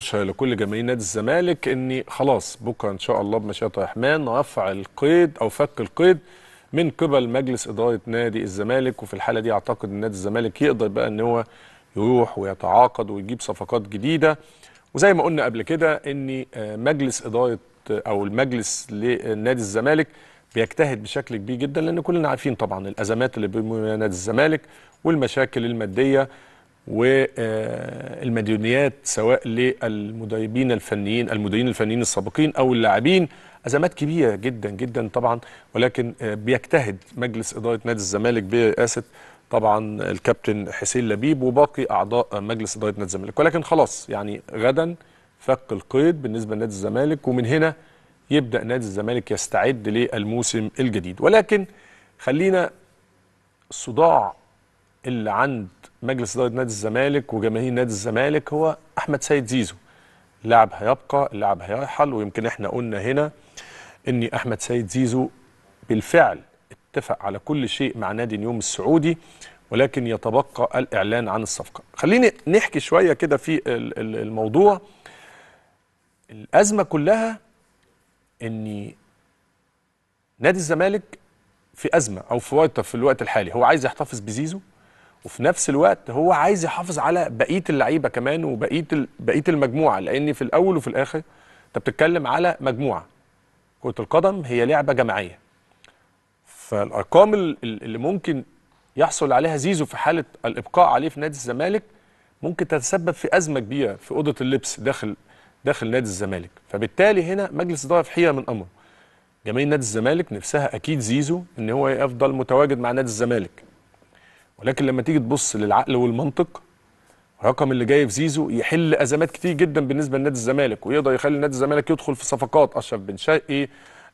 بشرى لكل جماهير نادي الزمالك اني خلاص بكره ان شاء الله بمشيئه الرحمن نرفع القيد او فك القيد من قبل مجلس اداره نادي الزمالك وفي الحاله دي اعتقد ان نادي الزمالك يقدر بقى ان هو يروح ويتعاقد ويجيب صفقات جديده وزي ما قلنا قبل كده ان مجلس اداره او المجلس لنادي الزمالك بيجتهد بشكل كبير جدا لان كلنا عارفين طبعا الازمات اللي بيمر بيها نادي الزمالك والمشاكل الماديه والمديونيات سواء للمدربين الفنيين المديرين الفنيين السابقين او اللاعبين ازمات كبيره جدا جدا طبعا ولكن بيجتهد مجلس اداره نادي الزمالك برئاسه طبعا الكابتن حسين لبيب وباقي اعضاء مجلس اداره نادي الزمالك ولكن خلاص يعني غدا فك القيد بالنسبه لنادي الزمالك ومن هنا يبدا نادي الزمالك يستعد للموسم الجديد ولكن خلينا الصداع اللي عند مجلس اداره نادي الزمالك وجماهير نادي الزمالك هو احمد سيد زيزو اللاعب هيبقى اللاعب هيرحل ويمكن احنا قلنا هنا ان احمد سيد زيزو بالفعل اتفق على كل شيء مع نادي نيوم السعودي ولكن يتبقى الاعلان عن الصفقه خليني نحكي شويه كده في الموضوع الازمه كلها ان نادي الزمالك في ازمه او في ورطه في الوقت الحالي هو عايز يحتفظ بزيزو وفي نفس الوقت هو عايز يحافظ على بقيه اللعيبه كمان وبقيه بقيه المجموعه لان في الاول وفي الاخر انت بتتكلم على مجموعه كره القدم هي لعبه جماعيه فالارقام اللي ممكن يحصل عليها زيزو في حاله الابقاء عليه في نادي الزمالك ممكن تتسبب في ازمه كبيره في اوضه اللبس داخل داخل نادي الزمالك فبالتالي هنا مجلس اداره في حيره من امره جماهير نادي الزمالك نفسها اكيد زيزو ان هو يفضل متواجد مع نادي الزمالك ولكن لما تيجي تبص للعقل والمنطق الرقم اللي جاي في زيزو يحل ازمات كتير جدا بالنسبه لنادي الزمالك ويقدر يخلي نادي الزمالك يدخل في صفقات اشرف بن شرقي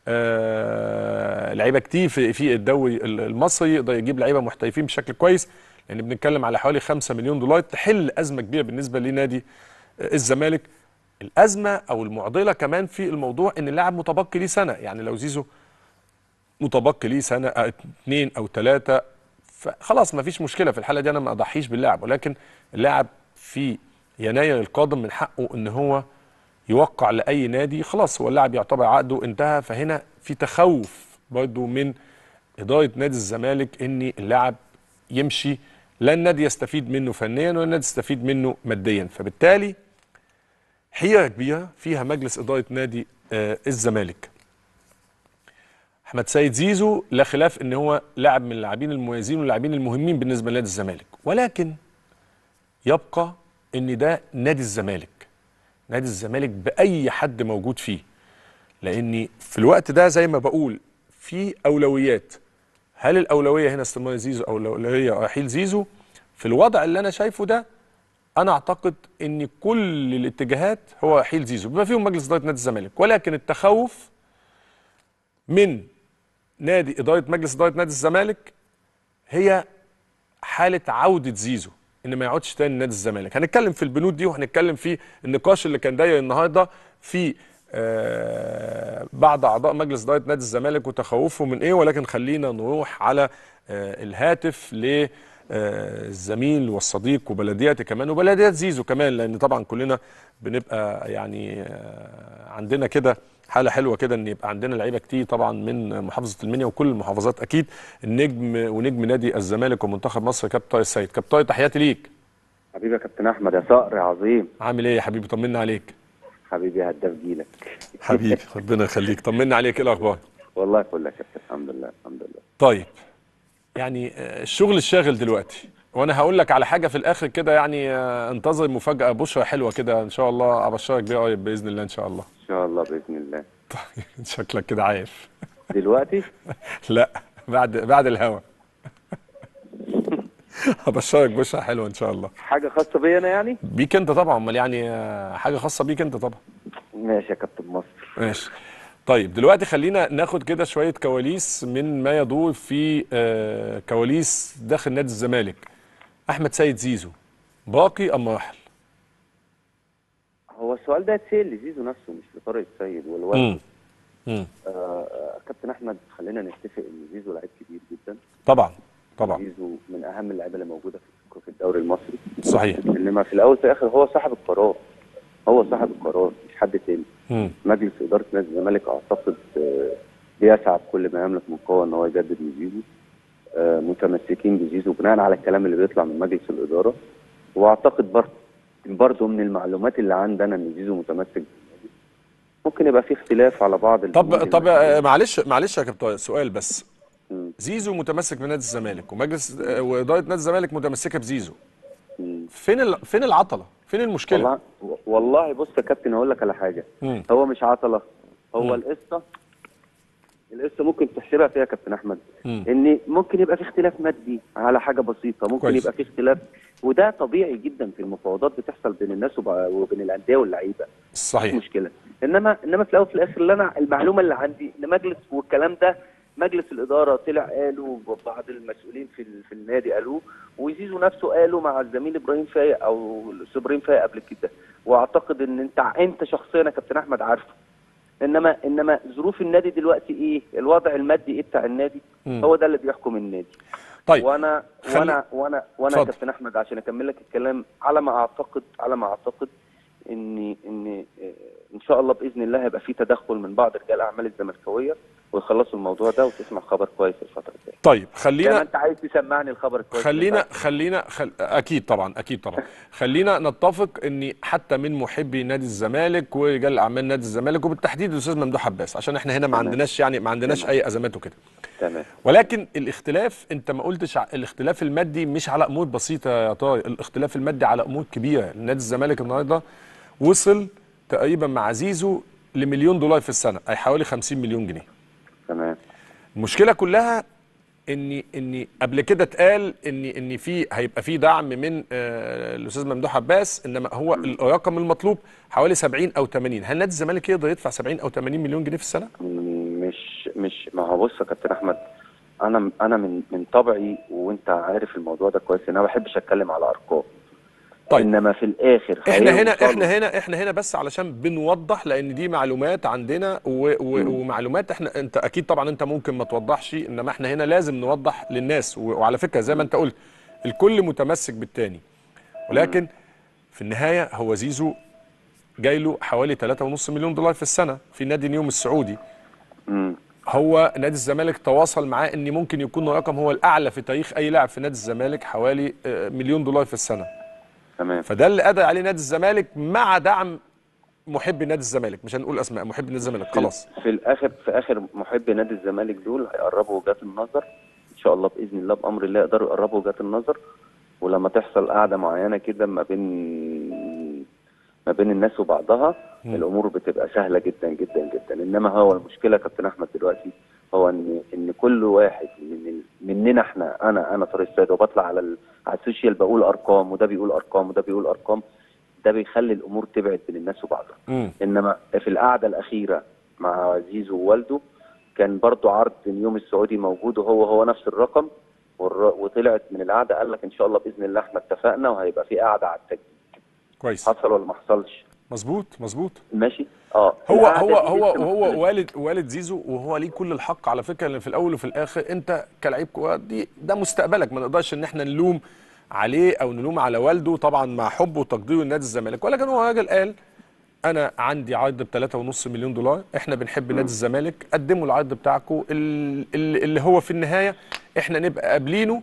آه لعيبه كتير في في الدوري المصري يقدر يجيب لعيبه محترفين بشكل كويس لان يعني بنتكلم على حوالي 5 مليون دولار تحل ازمه كبيره بالنسبه لنادي الزمالك الازمه او المعضله كمان في الموضوع ان اللاعب متبقي ليه سنه يعني لو زيزو متبقي ليه سنه اثنين او ثلاثه فخلاص ما فيش مشكله في الحاله دي انا ما اضحيش باللاعب ولكن اللاعب في يناير القادم من حقه ان هو يوقع لاي نادي خلاص هو اللاعب يعتبر عقده انتهى فهنا في تخوف برضه من اداره نادي الزمالك ان اللاعب يمشي لا النادي يستفيد منه فنيا ولا النادي يستفيد منه ماديا فبالتالي حيره كبيره فيها مجلس اداره نادي آه الزمالك احمد سيد زيزو لا خلاف ان هو لاعب من اللاعبين المميزين واللاعبين المهمين بالنسبه لنادي الزمالك ولكن يبقى ان ده نادي الزمالك نادي الزمالك باي حد موجود فيه لان في الوقت ده زي ما بقول في اولويات هل الاولويه هنا استمرار زيزو او الاولويه رحيل زيزو في الوضع اللي انا شايفه ده انا اعتقد ان كل الاتجاهات هو رحيل زيزو بما فيهم مجلس اداره نادي الزمالك ولكن التخوف من نادي اداره مجلس اداره نادي الزمالك هي حاله عوده زيزو ان ما يقعدش تاني نادي الزمالك هنتكلم في البنود دي وهنتكلم في النقاش اللي كان داير النهارده في آه بعض اعضاء مجلس اداره نادي الزمالك وتخوفهم من ايه ولكن خلينا نروح على آه الهاتف ل الزميل والصديق وبلدياتي كمان وبلديات زيزو كمان لان طبعا كلنا بنبقى يعني عندنا كده حاله حلوه كده ان يبقى عندنا لعيبه كتير طبعا من محافظه المنيا وكل المحافظات اكيد النجم ونجم نادي الزمالك ومنتخب مصر كابتن طارق السيد كابتن طارق تحياتي ليك حبيبي يا كابتن احمد يا صقر عظيم عامل ايه يا حبيبي طمنا عليك حبيبي يا هداف جيلك حبيبي ربنا يخليك طمنا عليك ايه الاخبار والله فل يا كابتن الحمد لله الحمد لله طيب يعني الشغل الشاغل دلوقتي وانا هقول لك على حاجه في الاخر كده يعني انتظر مفاجاه بشرى حلوه كده ان شاء الله ابشرك بيها قريب باذن الله ان شاء الله ان شاء الله باذن الله طيب شكلك كده عارف دلوقتي لا بعد بعد الهوا هبشرك بشرى حلوه ان شاء الله حاجه خاصه بيا انا يعني بيك انت طبعا امال يعني حاجه خاصه بيك انت طبعا ماشي يا كابتن مصر ماشي طيب دلوقتي خلينا ناخد كده شويه كواليس من ما يدور في آه كواليس داخل نادي الزمالك احمد سيد زيزو باقي ام راحل هو السؤال ده اتسال لزيزو نفسه مش لطارق السيد والوالد امم آه كابتن احمد خلينا نتفق ان زيزو لعيب كبير جدا طبعا طبعا زيزو من اهم اللعيبه اللي موجوده في الدوري المصري صحيح انما في الاول في الاخر هو صاحب القرار هو صاحب القرار مش حد تاني مم. مجلس اداره نادي الزمالك اعتقد آه، بيسعى بكل ما يملك من قوه ان هو يجدد لزيزو آه، متمسكين بزيزو بناء على الكلام اللي بيطلع من مجلس الاداره واعتقد برضه برضه من المعلومات اللي عندنا ان زيزو متمسك بالنادي ممكن يبقى في اختلاف على بعض طب البنود طب المادية. آه، معلش معلش يا كابتن سؤال بس مم. زيزو متمسك بنادي الزمالك ومجلس آه، واداره نادي الزمالك متمسكه بزيزو مم. فين ال... فين العطله فين المشكله والله والله بص يا كابتن اقول لك على حاجه مم. هو مش عطله هو مم. القصه القصه ممكن تحسبها فيها يا كابتن احمد مم. ان ممكن يبقى في اختلاف مادي على حاجه بسيطه ممكن كويس. يبقى في اختلاف وده طبيعي جدا في المفاوضات بتحصل بين الناس وب- وبين الانديه واللعيبه مش صحيح مشكله انما انما في الاول وفي الاخر اللي انا المعلومه اللي عندي ان مجلس والكلام ده مجلس الاداره طلع قالوا بعض المسؤولين في ال- في النادي قالوه وزيزو نفسه قاله مع الزميل ابراهيم فايق او الاستاذ ابراهيم فايق قبل كده واعتقد ان انت انت شخصيا يا كابتن احمد عارفه انما انما ظروف النادي دلوقتي ايه الوضع المادي ايه بتاع النادي مم. هو ده اللي بيحكم النادي طيب وانا خلي- وانا وانا وانا يا اتفضل. كابتن احمد عشان اكمل لك الكلام على ما اعتقد على ما اعتقد ان ان آه، ان شاء الله باذن الله هيبقى في تدخل من بعض رجال الاعمال الزملكاويه ويخلصوا الموضوع ده وتسمع خبر كويس الفتره الجايه طيب زي ما خلينا انت عايز تسمعني الخبر الكويس خلينا بتاعك. خلينا خل... اكيد طبعا اكيد طبعا خلينا نتفق ان حتى من محبي نادي الزمالك ورجال اعمال نادي الزمالك وبالتحديد الاستاذ ممدوح عباس عشان احنا هنا ما تمام. عندناش يعني ما عندناش تمام. اي ازمات وكده تمام ولكن الاختلاف انت ما قلتش ع- الاختلاف المادي مش على امور بسيطه يا طارق الاختلاف المادي على امور كبيره نادي الزمالك النهارده وصل تقريبا مع زيزو لمليون دولار في السنه اي حوالي 50 مليون جنيه تمام المشكله كلها ان ان قبل كده اتقال ان ان في هيبقى في دعم من آه، الاستاذ ممدوح عباس انما هو الرقم المطلوب حوالي 70 او 80 هل نادي الزمالك يقدر يدفع 70 او 80 مليون جنيه في السنه مش مش ما هو بص يا كابتن احمد انا انا من من طبعي وانت عارف الموضوع ده كويس ان انا ما بحبش اتكلم على ارقام طيب. انما في الاخر احنا هنا هيوصلوا- احنا هنا احنا هنا بس علشان بنوضح لان دي معلومات عندنا و و ومعلومات احنا انت اكيد طبعا انت ممكن ما توضحش انما احنا هنا لازم نوضح للناس و- وعلى فكره زي ما انت قلت الكل متمسك بالتاني ولكن في النهايه هو زيزو جاي له حوالي 3.5 مليون دولار في السنه في نادي نيوم السعودي مم. هو نادي الزمالك تواصل معاه ان ممكن يكون الرقم هو الاعلى في تاريخ اي لاعب في نادي الزمالك حوالي آه، مليون دولار في السنه تمام فده اللي قدر عليه نادي الزمالك مع دعم محبي نادي الزمالك مش هنقول اسماء محبي نادي الزمالك خلاص في الاخر في اخر محبي نادي الزمالك دول هيقربوا وجهات النظر ان شاء الله باذن الله بامر الله يقدروا يقربوا وجهات النظر ولما تحصل قعده معينه كده ما بين ما بين الناس وبعضها مم. الامور بتبقى سهله جدا جدا جدا انما هو المشكله يا كابتن احمد دلوقتي هو ان ان كل واحد من ال- مننا احنا انا انا طارق السيد وبطلع على ال... على السوشيال بقول ارقام وده بيقول ارقام وده بيقول ارقام ده بيخلي الامور تبعد بين الناس وبعضها امم انما في القعده الاخيره مع زيزو ووالده كان برضو عرض اليوم السعودي موجود وهو هو نفس الرقم والر- وطلعت من القعده قال لك ان شاء الله باذن الله احنا اتفقنا وهيبقى في قعده على التجديد كويس حصل ولا ما حصلش مظبوط مظبوط ماشي اه هو القعدة هو دي هو لسه هو مختلفة. والد والد زيزو وهو ليه كل الحق على فكره لان في الاول وفي الاخر انت كلاعب كوره دي ده مستقبلك ما نقدرش ان احنا نلوم عليه او نلوم على والده طبعا مع حبه وتقديره لنادي الزمالك ولكن هو راجل قال انا عندي عرض ب 3.5 مليون دولار احنا بنحب نادي الزمالك قدموا العرض بتاعكم ال- ال- اللي هو في النهايه احنا نبقى قابلينه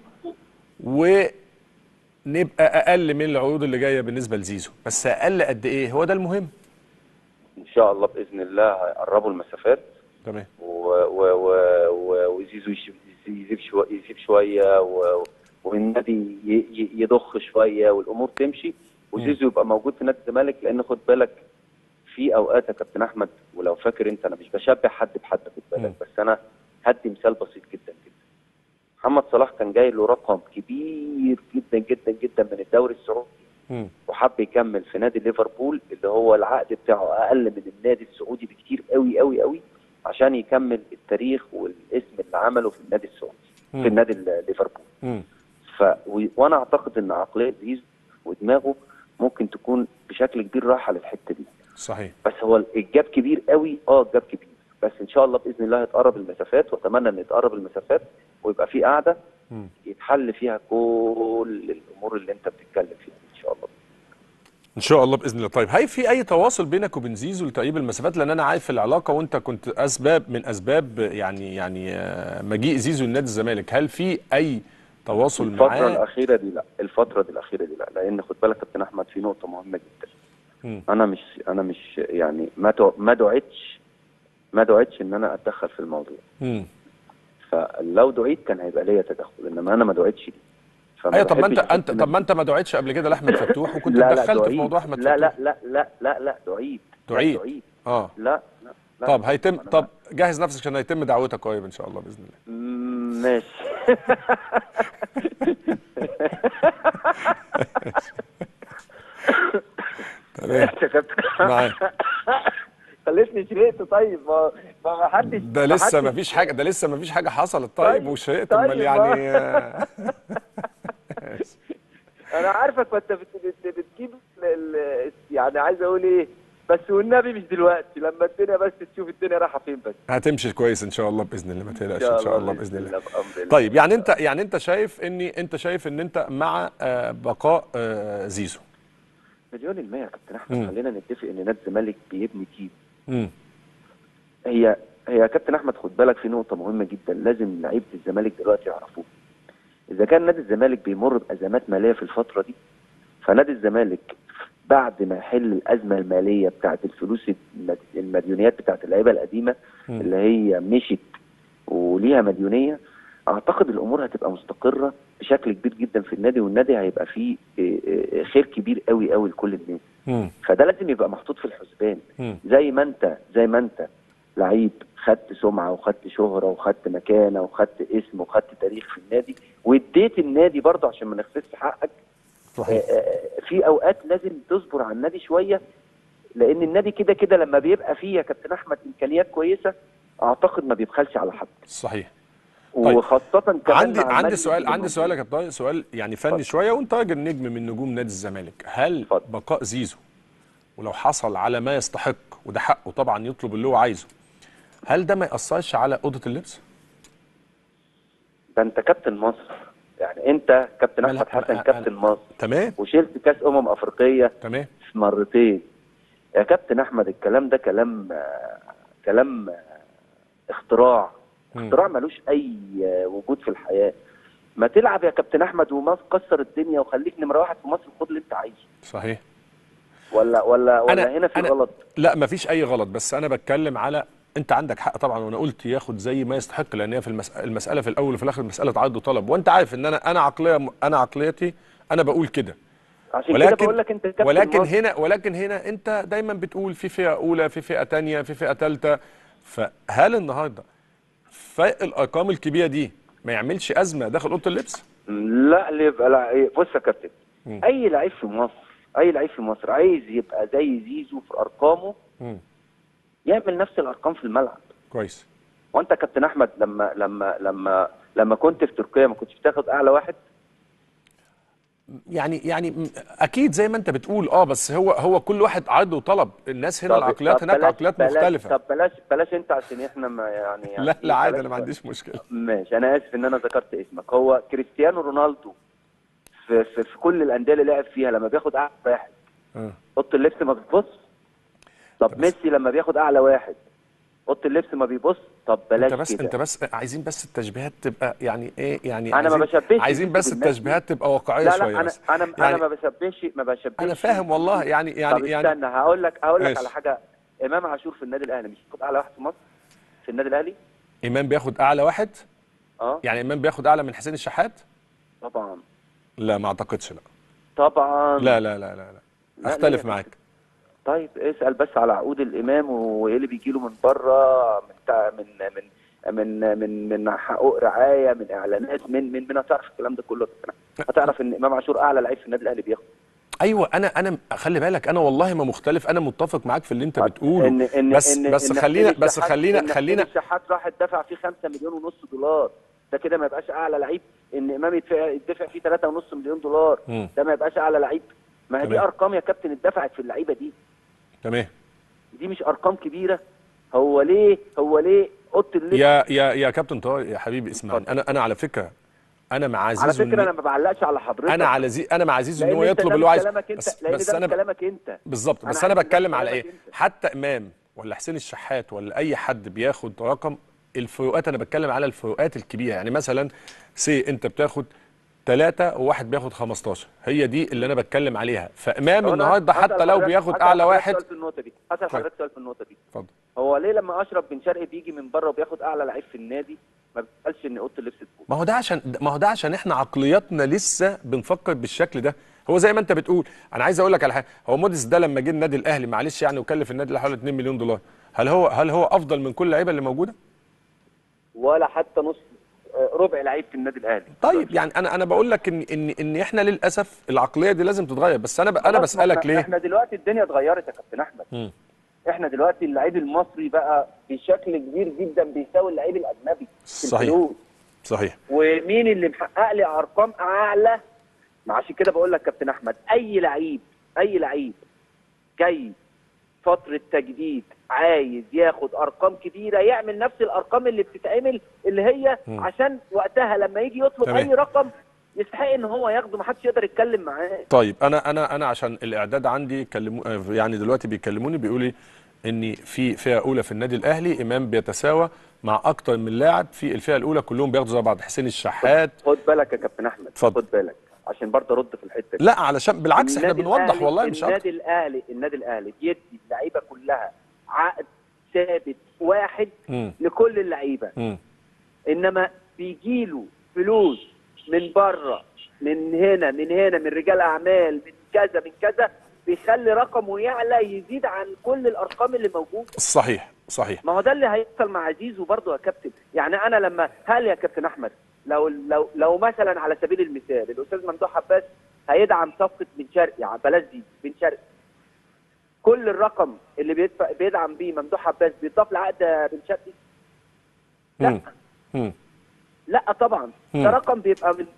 ونبقى اقل من العروض اللي جايه بالنسبه لزيزو بس اقل قد ايه هو ده المهم ان شاء الله باذن الله هيقربوا المسافات تمام و و و و وزيزو يش- يسيب شويه يسيب شويه و والنادي ي- ي- يضخ شويه والامور تمشي وزيزو يبقى موجود في نادي الزمالك لان خد بالك في اوقات يا كابتن احمد ولو فاكر انت انا مش بشبه حد بحد خد بالك مم. بس انا هدي مثال بسيط جدا جدا محمد صلاح كان جاي له رقم كبير جدا جدا جدا من الدوري السعودي مم. وحب يكمل في نادي ليفربول اللي هو العقد بتاعه اقل من النادي السعودي بكتير قوي قوي قوي عشان يكمل التاريخ والاسم اللي عمله في النادي السعودي مم. في النادي ال- ليفربول مم. ف و- وانا اعتقد ان عقليه زيزو ودماغه ممكن تكون بشكل كبير رايحه للحته دي صحيح بس هو الجاب كبير قوي اه الجاب كبير بس ان شاء الله باذن الله هتقرب المسافات واتمنى ان يتقرب المسافات ويبقى في قعده مم. يتحل فيها كل الامور اللي انت بتتكلم فيها ان شاء الله ان شاء الله باذن الله طيب هل في اي تواصل بينك وبين زيزو لتقريب المسافات لان انا عارف العلاقه وانت كنت اسباب من اسباب يعني يعني آه، مجيء زيزو لنادي الزمالك هل في اي تواصل الفترة معاه الأخيرة دي لا الفترة دي الأخيرة دي لا لأن خد بالك يا كابتن أحمد في نقطة مهمة جدا مم. أنا مش أنا مش يعني ما دع- ما دعيتش ما دعيتش إن أنا أتدخل في الموضوع مم. فلو دعيت كان هيبقى ليا تدخل إنما أنا ما دعيتش ليه فما ايوه طب ما انت بحبش انت أحط طب ما انت ما دعيتش قبل كده لاحمد فتوح وكنت لا لا اتدخلت في دعيت. موضوع احمد لا فتوح لا لا لا لا لا دعيت لا دعيت. دعيت اه لا لا, لا. طب هيتم أنا طب جهز نفسك عشان هيتم دعوتك قريب ان شاء الله باذن الله مم، ماشي تمام يا كابتن معاك خليتني شرقت طيب ما ما حدش ده لسه حدش- ما فيش حاجه ده لسه ما فيش حاجه حصلت طيب طيب، وشرقت طيب، امال يعني آه، انا عارفك وانت بت- بت- بتجيب ال- ال- يعني عايز اقول ايه بس والنبي مش دلوقتي لما الدنيا بس تشوف الدنيا رايحه فين بس هتمشي كويس ان شاء الله باذن الله ما تقلقش ان شاء الله باذن الله بأمر الله طيب يعني انت يعني انت شايف اني انت شايف ان انت مع آه، بقاء آه، زيزو مليون المية يا كابتن مم. احمد خلينا نتفق ان نادي الزمالك بيبني تيم امم هي هي يا كابتن احمد خد بالك في نقطه مهمه جدا لازم لعيبه الزمالك دلوقتي يعرفوها اذا كان نادي الزمالك بيمر بازمات ماليه في الفتره دي فنادي الزمالك بعد ما يحل الازمه الماليه بتاعت الفلوس المد- المديونيات بتاعت اللعيبه القديمه مم. اللي هي مشت وليها مديونيه اعتقد الامور هتبقى مستقره بشكل كبير جدا في النادي والنادي هيبقى فيه إيه، إيه، خير كبير قوي قوي لكل الناس امم فده لازم يبقى محطوط في الحسبان امم زي ما انت زي ما انت لعيب خدت سمعه وخدت شهره وخدت مكانه وخدت اسم وخدت تاريخ في النادي واديت النادي برضه عشان ما نخسرش حقك صحيح آه، آه، في اوقات لازم تصبر على النادي شويه لان النادي كده كده لما بيبقى فيه يا كابتن احمد امكانيات كويسه اعتقد ما بيبخلش على حد صحيح طيب. وخاصه كمان عندي مع عندي المجلس سؤال اللي عندي موجود. سؤال يا كابتن طارق، سؤال يعني فني اتفضل. شويه وانت راجل نجم من نجوم نادي الزمالك هل اتفضل. بقاء زيزو ولو حصل على ما يستحق وده حقه طبعا يطلب اللي هو عايزه هل ده ما ياثرش على اوضه اللبس ده انت كابتن مصر يعني انت كابتن مالها- احمد حسن مالها- كابتن مصر تمام وشلت كاس امم افريقيه تمام في مرتين يا كابتن احمد الكلام ده كلام آه، كلام آه، اختراع مم. اختراع ملوش اي آه، وجود في الحياه ما تلعب يا كابتن احمد ومصر كسر الدنيا وخليك نمره واحد في مصر خد اللي انت عايزه صحيح ولا ولا ولا أنا- هنا في أنا- غلط لا مفيش اي غلط بس انا بتكلم على انت عندك حق طبعا وانا قلت ياخد زي ما يستحق لان هي في المسألة, المساله في الاول وفي الاخر مساله عرض وطلب وانت عارف ان انا انا عقليه انا عقليتي انا بقول كده عشان كده ولكن بقول لك انت كابتن ولكن مصر. هنا ولكن هنا انت دايما بتقول في فئه اولى في فئه تانية في فئه ثالثه فهل النهارده فرق الارقام الكبيره دي ما يعملش ازمه داخل اوضه اللبس؟ لا اللي يبقى لا بص يا كابتن مم. اي لعيب في مصر اي لعيب في مصر عايز يبقى زي زيزو في ارقامه مم. يعمل نفس الارقام في الملعب كويس وانت يا كابتن احمد لما لما لما لما كنت في تركيا ما كنتش بتاخد اعلى واحد يعني يعني م- اكيد زي ما انت بتقول اه بس هو هو كل واحد عرض وطلب الناس هنا طب- العقليات طب هناك بلاش- عقليات بلاش- مختلفه طب بلاش بلاش انت عشان احنا ما يعني, يعني لا لا عادي بلاش انا ما بقى. عنديش مشكله ماشي انا اسف ان انا ذكرت اسمك هو كريستيانو رونالدو في, في, في كل الانديه اللي لعب فيها لما بياخد اعلى واحد آه. اوضه اللبس ما بتبص طب ميسي لما بياخد اعلى واحد اوضه اللبس ما بيبص طب بلاش انت بس كده انت بس عايزين بس التشبيهات تبقى يعني ايه يعني أنا ما عايزين بشبهش عايزين بس بالناس دي. التشبيهات تبقى واقعيه لا شويه لا انا بس. انا يعني انا ما بشبهش ما بشبهش انا فاهم والله يعني يعني طب يعني استنى هقول لك هقول لك ماشي. على حاجه امام عاشور في النادي الاهلي مش بياخد اعلى واحد في مصر في النادي الاهلي امام بياخد اعلى واحد اه يعني امام بياخد اعلى من حسين الشحات طبعا لا ما اعتقدش لا طبعا لا لا لا لا, لا. لا، اختلف لا. معاك طيب اسال بس على عقود الامام وايه اللي بيجي له من بره من تع- من من من من من حقوق رعايه من اعلانات من من من هتعرف الكلام ده كله هتعرف ان امام عاشور اعلى لعيب في النادي الاهلي بياخد ايوه انا انا خلي بالك انا والله ما مختلف انا متفق معاك في اللي انت بتقوله إن إن بس إن بس إن خلينا حسين بس الشحات- خلينا إن حسين خلينا الشحات راح دفع فيه 5 مليون ونص دولار ده كده ما يبقاش اعلى لعيب ان امام يدفع يدفع فيه 3 ونص مليون دولار مم. ده ما يبقاش اعلى لعيب ما هي دي تمام. ارقام يا كابتن اتدفعت في اللعيبه دي تمام دي مش ارقام كبيره هو ليه هو ليه اوضه اللبس يا يا يا كابتن طارق يا حبيبي اسمعني انا انا على فكره انا مع على زيزو فكره إن- انا ما بعلقش على حضرتك انا على زي انا مع زيزو ان لأن هو أنت يطلب ده اللي هو مش عايزه كلامك انت بس, لان بس ده انا مش كلامك انت بالظبط أنا بس انا عارف إن ده بتكلم على كلامك ايه أنت. حتى امام ولا حسين الشحات ولا اي حد بياخد رقم الفروقات انا بتكلم على الفروقات الكبيره يعني مثلا سي انت بتاخد ثلاثة وواحد بياخد 15 هي دي اللي انا بتكلم عليها فامام هو أنا النهارده هسأل حتى لو حضرتك- بياخد هسأل اعلى حضرتك واحد سؤال في النقطه دي هسأل طيب. حضرتك سؤال في النقطه دي اتفضل هو ليه لما اشرف بن شرقي بيجي من بره وبياخد اعلى لعيب في النادي ما بيسالش ان اوضه اللبس تفوت ما هو ده عشان ما هو ده عشان احنا عقلياتنا لسه بنفكر بالشكل ده هو زي ما انت بتقول انا عايز اقول لك على حاجه هو موديس ده لما جه النادي الاهلي معلش يعني وكلف النادي الاهلي حوالي 2 مليون دولار هل هو هل هو افضل من كل اللعيبه اللي موجوده ولا حتى نص آه، ربع لعيب في النادي الاهلي طيب يعني انا انا بقول لك ان ان ان احنا للاسف العقليه دي لازم تتغير بس انا ب- انا خلاص، ما بسالك احنا- ليه احنا دلوقتي الدنيا اتغيرت يا كابتن احمد مم. احنا دلوقتي اللعيب المصري بقى بشكل كبير جدا بيساوي اللعيب الاجنبي في صحيح. الفلوس صحيح ومين اللي محقق لي ارقام اعلى ما عشان كده بقول لك كابتن احمد اي لعيب اي لعيب جاي فتره تجديد عايز ياخد ارقام كبيره يعمل نفس الارقام اللي بتتعمل اللي هي مم. عشان وقتها لما يجي يطلب تمام. اي رقم يستحق ان هو ياخده ما حدش يقدر يتكلم معاه طيب انا انا انا عشان الاعداد عندي كلمو آه، يعني دلوقتي بيكلموني بيقولوا لي ان في فئه اولى في النادي الاهلي امام بيتساوى مع اكتر من لاعب في الفئه الاولى كلهم بياخدوا زي بعض حسين الشحات خد بالك يا كابتن احمد اتفضل. خد بالك عشان برضه ارد في الحته دي لا علشان بالعكس احنا النادي بنوضح الأهلي- والله مش اكتر النادي الاهلي النادي الاهلي بيدي اللعيبه كلها عقد ثابت واحد مم. لكل اللعيبه مم. انما بيجي له فلوس من بره من هنا من هنا من رجال اعمال من كذا من كذا بيخلي رقمه يعلى يزيد عن كل الارقام اللي موجوده صحيح صحيح ما هو ده اللي هيحصل مع زيزو برضه يا كابتن يعني انا لما هل يا كابتن احمد لو لو لو مثلا على سبيل المثال الاستاذ ممدوح عباس هيدعم صفقه بن شرقي ع- بلاش دي بن شرقي كل الرقم اللي بيدفع بيدعم بيه ممدوح عباس بيضاف لعقد بن شرقي لا مم. مم. لا طبعا مم. ده رقم بيبقى من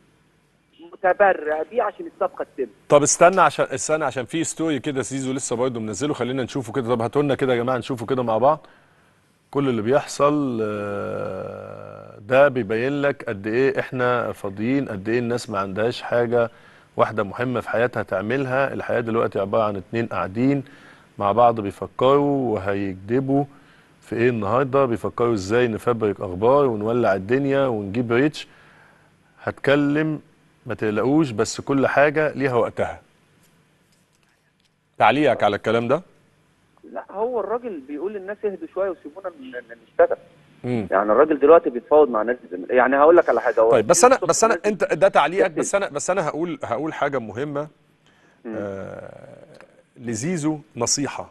متبرع بيه عشان الصفقه تتم طب استنى عشان استنى عشان في ستوري كده سيزو لسه برضه منزله خلينا نشوفه كده طب هاتوا لنا كده يا جماعه نشوفه كده مع بعض كل اللي بيحصل آه، ده بيبين لك قد ايه احنا فاضيين قد ايه الناس ما عندهاش حاجه واحده مهمه في حياتها تعملها الحياه دلوقتي عباره عن اتنين قاعدين مع بعض بيفكروا وهيكذبوا في ايه النهارده بيفكروا ازاي نفبرك اخبار ونولع الدنيا ونجيب ريتش هتكلم ما تقلقوش بس كل حاجه ليها وقتها تعليقك على الكلام ده لا هو الراجل بيقول للناس اهدوا شويه وسيبونا ن- ن- نشتغل مم. يعني الراجل دلوقتي بيتفاوض مع نادي الزمالك يعني هقول لك على حاجه هو طيب بس انا زيزو بس انا الصبح انت ده تعليقك بس انا بس انا هقول هقول حاجه مهمه آه لزيزو نصيحه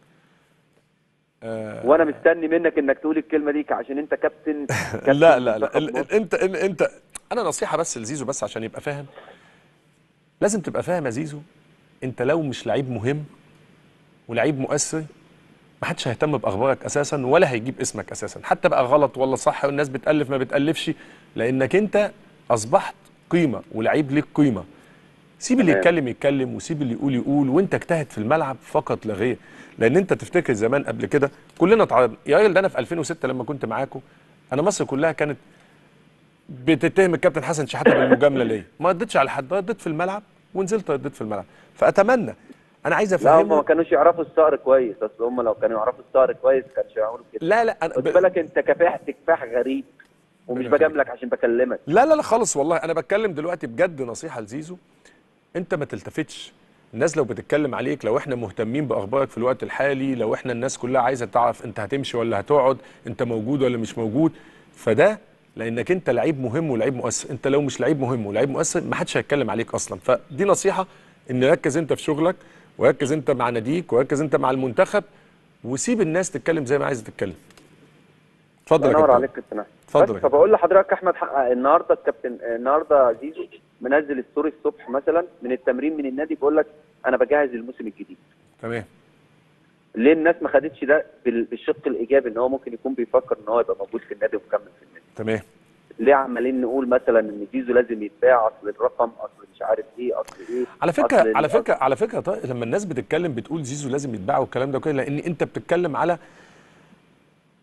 آه وانا مستني منك انك تقول الكلمه دي عشان انت كابتن, كابتن لا لا لا منتخب ال- ال- مصر. انت ال- انت انا نصيحه بس لزيزو بس عشان يبقى فاهم لازم تبقى فاهم يا زيزو انت لو مش لعيب مهم ولعيب مؤثر ما حدش هيهتم باخبارك اساسا ولا هيجيب اسمك اساسا حتى بقى غلط ولا صح والناس بتالف ما بتالفش لانك انت اصبحت قيمه ولعيب ليك قيمه سيب اللي تمام. يتكلم يتكلم وسيب اللي يقول يقول وانت اجتهد في الملعب فقط لا غير لان انت تفتكر زمان قبل كده كلنا اتعرضنا يا راجل ده انا في 2006 لما كنت معاكم انا مصر كلها كانت بتتهم الكابتن حسن شحاته بالمجامله ليا ما ردتش على حد رديت في الملعب ونزلت رديت في الملعب فاتمنى انا عايز لا هم ما افهمه كانوش يعرفوا الصقر كويس اصل هم لو كانوا يعرفوا الصقر كويس كانش يعملوا كده لا لا انا خد بالك انت كفاحت كفاح غريب ومش ربنا بجاملك عشان بكلمك لا لا لا خالص والله انا بتكلم دلوقتي بجد نصيحه لزيزو انت ما تلتفتش الناس لو بتتكلم عليك لو احنا مهتمين باخبارك في الوقت الحالي لو احنا الناس كلها عايزه تعرف انت هتمشي ولا هتقعد انت موجود ولا مش موجود فده لانك انت لعيب مهم ولعيب مؤثر انت لو مش لعيب مهم ولعيب مؤثر ما حدش هيتكلم عليك اصلا فدي نصيحه ان ركز انت في شغلك وركز انت مع ناديك وركز انت مع المنتخب وسيب الناس تتكلم زي ما عايزه تتكلم اتفضل يا انور كابتن عليك كابتن احمد اتفضل بس يا كابتن. فبقول لحضرتك احمد حق النهارده الكابتن النهارده زيزو منزل ستوري الصبح مثلا من التمرين من النادي بيقول لك انا بجهز الموسم الجديد تمام ليه الناس ما خدتش ده بال- بالشق الايجابي ان هو ممكن يكون بيفكر ان هو يبقى موجود في النادي ومكمل في النادي تمام ليه عمالين نقول مثلا ان زيزو لازم يتباع اصل الرقم اصل مش عارف ايه اصل ايه على أصل فكره ال- على فكره على فكره طيب لما الناس بتتكلم بتقول زيزو لازم يتباع والكلام ده وكده لان انت بتتكلم على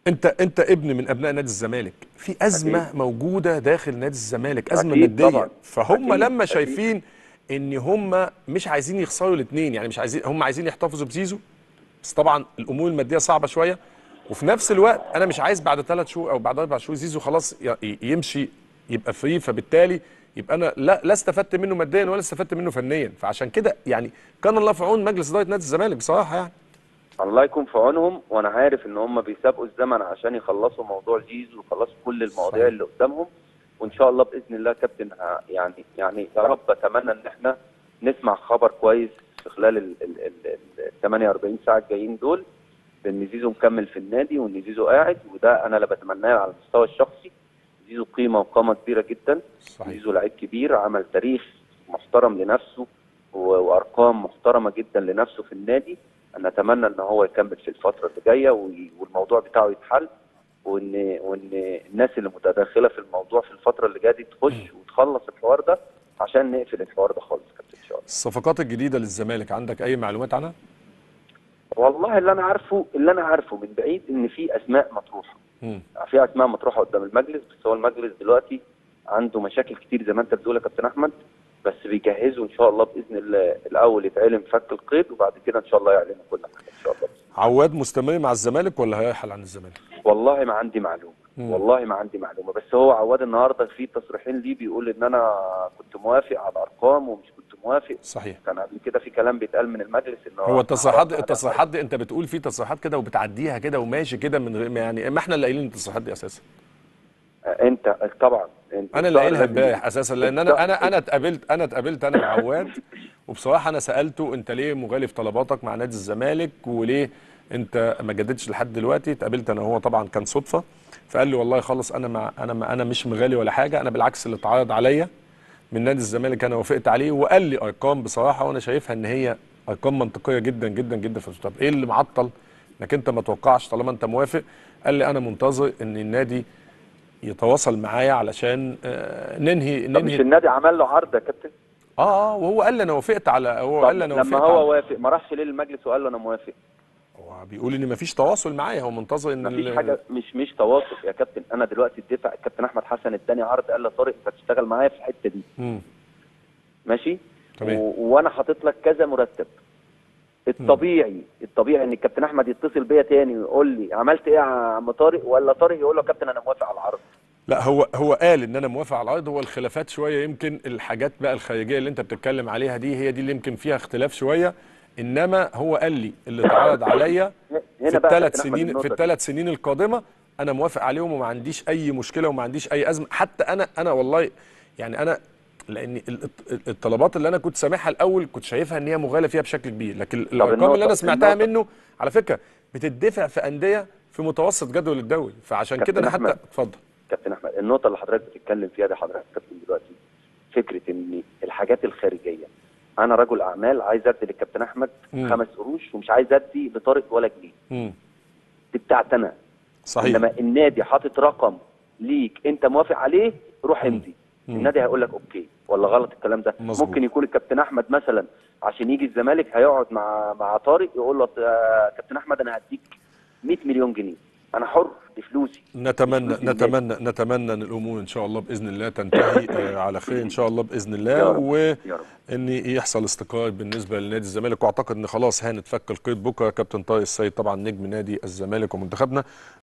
انت انت ابن من ابناء نادي الزمالك في ازمه أكيد. موجوده داخل نادي الزمالك ازمه أكيد ماديه طبعاً. فهم أكيد. لما أكيد. شايفين ان هم مش عايزين يخسروا الاثنين يعني مش عايزين هم عايزين يحتفظوا بزيزو بس طبعا الامور الماديه صعبه شويه وفي نفس الوقت انا مش عايز بعد ثلاث شهور او بعد اربع شهور زيزو خلاص ي- ي- يمشي يبقى فري فبالتالي يبقى انا لا لا استفدت منه ماديا ولا استفدت منه فنيا فعشان كده يعني كان الله في عون مجلس اداره نادي الزمالك بصراحه يعني الله يكون في عونهم وانا عارف ان هم بيسابقوا الزمن عشان يخلصوا موضوع زيزو ويخلصوا كل المواضيع صحيح. اللي قدامهم وان شاء الله باذن الله كابتن ه- يعني يعني يا رب اتمنى ان احنا نسمع خبر كويس في خلال ال ال ال ال 48 ساعه الجايين دول بان زيزو مكمل في النادي وان زيزو قاعد وده انا اللي بتمناه على المستوى الشخصي زيزو قيمه وقامه كبيره جدا صحيح زيزو لعيب كبير عمل تاريخ محترم لنفسه و- وارقام محترمه جدا لنفسه في النادي انا اتمنى ان هو يكمل في الفتره اللي جايه وي- والموضوع بتاعه يتحل وان وان الناس اللي متداخله في الموضوع في الفتره اللي جايه دي تخش وتخلص الحوار ده عشان نقفل الحوار ده خالص كابتن ان شاء الله الصفقات الجديده للزمالك عندك اي معلومات عنها والله اللي انا عارفه اللي انا عارفه من بعيد ان في اسماء مطروحه مم. في اسماء مطروحه قدام المجلس بس هو المجلس دلوقتي عنده مشاكل كتير زي ما انت بتقول يا كابتن احمد بس بيجهزوا ان شاء الله باذن الله الاول يتعلم فك القيد وبعد كده ان شاء الله يعلنوا كل حاجه ان شاء الله عواد مستمر مع الزمالك ولا هيرحل عن الزمالك والله ما عندي معلومه مم. والله ما عندي معلومه بس هو عواد النهارده في تصريحين ليه بيقول ان انا كنت موافق على الارقام ومش كنت موافق صحيح كان قبل كده في كلام بيتقال من المجلس ان هو التصريحات التصريحات دي انت بتقول في تصريحات كده وبتعديها كده وماشي كده من غير يعني ما احنا اللي قايلين التصريحات دي اساسا انت طبعا انت انا اللي قايلها الظاهر امبارح اساسا لان انا انا انا اتقابلت انا اتقابلت انا وعواد وبصراحه انا سالته انت ليه مغالي في طلباتك مع نادي الزمالك وليه انت ما جددتش لحد دلوقتي اتقابلت انا وهو طبعا كان صدفه فقال لي والله خلص انا ما انا ما انا مش مغالي ولا حاجه انا بالعكس اللي اتعرض عليا من نادي الزمالك انا وافقت عليه وقال لي ارقام بصراحه وانا شايفها ان هي ارقام منطقيه جدا جدا جدا في طب ايه اللي معطل انك انت ما توقعش طالما انت موافق قال لي انا منتظر ان النادي يتواصل معايا علشان آه، ننهي طب مش ننهي النادي عمل له عرض يا كابتن اه اه وهو قال لي انا وافقت على هو طب قال لي انا لما وافقت هو على وافق ما راحش ليه للمجلس وقال له انا موافق هو بيقول ان مفيش تواصل معايا هو منتظر ان ما فيش ال- حاجه مش مش تواصل يا كابتن انا دلوقتي الدفع الكابتن احمد حسن اداني عرض قال لي يا طارق انت تشتغل معايا في الحته دي مم. ماشي تمام. و... وانا حاطط لك كذا مرتب الطبيعي الطبيعي ان الكابتن احمد يتصل بيا تاني ويقول لي عملت ايه يا عم طارق ولا طارق يقول له يا كابتن انا موافق على العرض لا هو هو قال ان انا موافق على العرض هو الخلافات شويه يمكن الحاجات بقى الخارجيه اللي انت بتتكلم عليها دي هي دي اللي يمكن فيها اختلاف شويه انما هو قال لي اللي اتعرض عليا في هنا بقى الثلاث كابتن أحمد سنين في النقطة دي. الثلاث سنين القادمه انا موافق عليهم وما عنديش اي مشكله وما عنديش اي ازمه حتى انا انا والله يعني انا لان ال- ال- الطلبات اللي انا كنت سامعها الاول كنت شايفها ان هي مغالى فيها بشكل كبير لكن الارقام اللي انا النقطة- سمعتها النقطة- منه على فكره بتدفع في انديه في متوسط جدول الدوري فعشان كده كابتن انا حتى أحمد. اتفضل كابتن احمد النقطه اللي حضرتك بتتكلم فيها دي حضرتك كابتن دلوقتي فكره ان الحاجات الخارجيه انا رجل اعمال عايز ادي للكابتن احمد مم. خمس قروش ومش عايز ادي لطارق ولا جنيه مم. دي بتاعت انا صحيح انما النادي حاطط رقم ليك انت موافق عليه روح امضي مم. النادي هيقول لك اوكي ولا غلط الكلام ده مظبوط. ممكن يكون الكابتن احمد مثلا عشان يجي الزمالك هيقعد مع مع طارق يقول له يا كابتن احمد انا هديك 100 مليون جنيه انا حر دي فلوسي نتمنى فلوس النادي. نتمنى نتمنى ان الامور ان شاء الله باذن الله تنتهي آه، على خير ان شاء الله باذن يا الله رب. وان يا رب يحصل استقرار بالنسبه لنادي الزمالك واعتقد ان خلاص هانت فك القيد بكره كابتن طارق السيد طبعا نجم نادي الزمالك ومنتخبنا